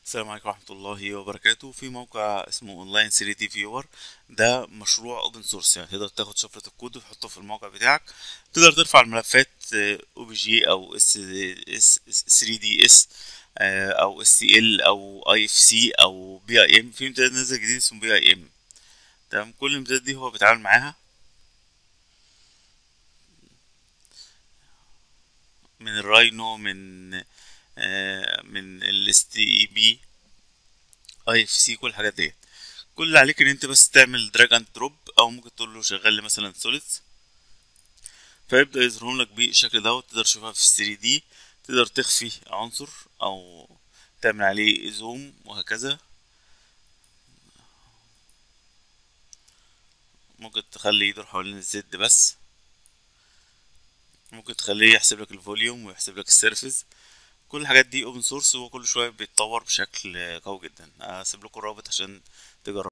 السلام عليكم ورحمة الله وبركاته في موقع اسمه اونلاين 3 دي فيور ده مشروع اوبن سورس يعني تقدر تاخد شفرة الكود وتحطه في الموقع بتاعك تقدر ترفع الملفات او بي جي او اس اس 3 دي اس او اس سي ال او اي اف سي او بي اي ام في امتداد نازل جديد اسمه بي اي ام تمام كل الامتدادات دي هو بيتعامل معاها من الراينو من آه، من الاس تي اي بي اي اف سي كل الحاجات ديت كل اللي عليك ان انت بس تعمل دراج اند دروب او ممكن تقول له شغل لي مثلا سوليدز فيبدا يظهر لك بالشكل دوت تقدر تشوفها في 3 دي تقدر تخفي عنصر او تعمل عليه زوم وهكذا ممكن تخليه يدور حوالين الزد بس ممكن تخليه يحسب لك الفوليوم ويحسب لك السيرفيس كل الحاجات دي اوبن سورس وكل شويه بيتطور بشكل قوي جدا هسيب لكم الرابط عشان تجربوا